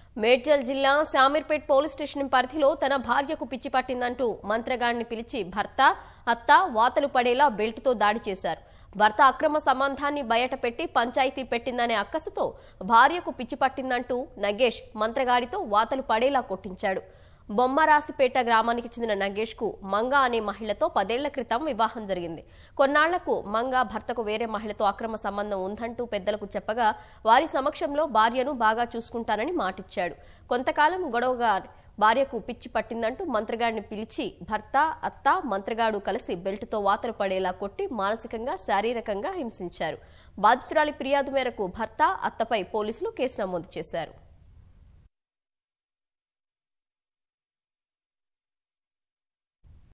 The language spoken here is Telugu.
మేడ్చల్ జిల్లా శామీర్పేట్ పోలీస్ స్టేషన్ పరిధిలో తన భార్యకు పిచ్చి పట్టిందంటూ మంత్రగాడిని పిలిచి భర్త అత్త వాతలు పడేలా బెల్టుతో దాడి చేశారు భర్త అక్రమ సంబంధాన్ని బయటపెట్టి పంచాయతీ పెట్టిందనే అక్కసుతో భార్యకు పిచ్చి పట్టిందంటూ నగేష్ మంత్రగాడితో వాతలు పడేలా కొట్టించాడు బొమ్మరాసిపేట గ్రామానికి చెందిన నగేష్ కు మంగ అనే మహిళతో పదేళ్ల క్రితం వివాహం జరిగింది కొన్నాళ్లకు మంగ భర్తకు వేరే మహిళతో అక్రమ సంబంధం ఉందంటూ పెద్దలకు చెప్పగా వారి సమక్షంలో భార్యను బాగా చూసుకుంటానని మాటిచ్చాడు కొంతకాలం గొడవగా భార్యకు పిచ్చి పట్టిందంటూ మంత్రగాడిని పిలిచి భర్త అత్త మంత్రగాడు కలిసి బెల్టుతో వాతలు పడేలా కొట్టి మానసికంగా శారీరకంగా హింసించారు బాధితురాలి ఫిర్యాదు మేరకు భర్త అత్తపై పోలీసులు కేసు నమోదు చేశారు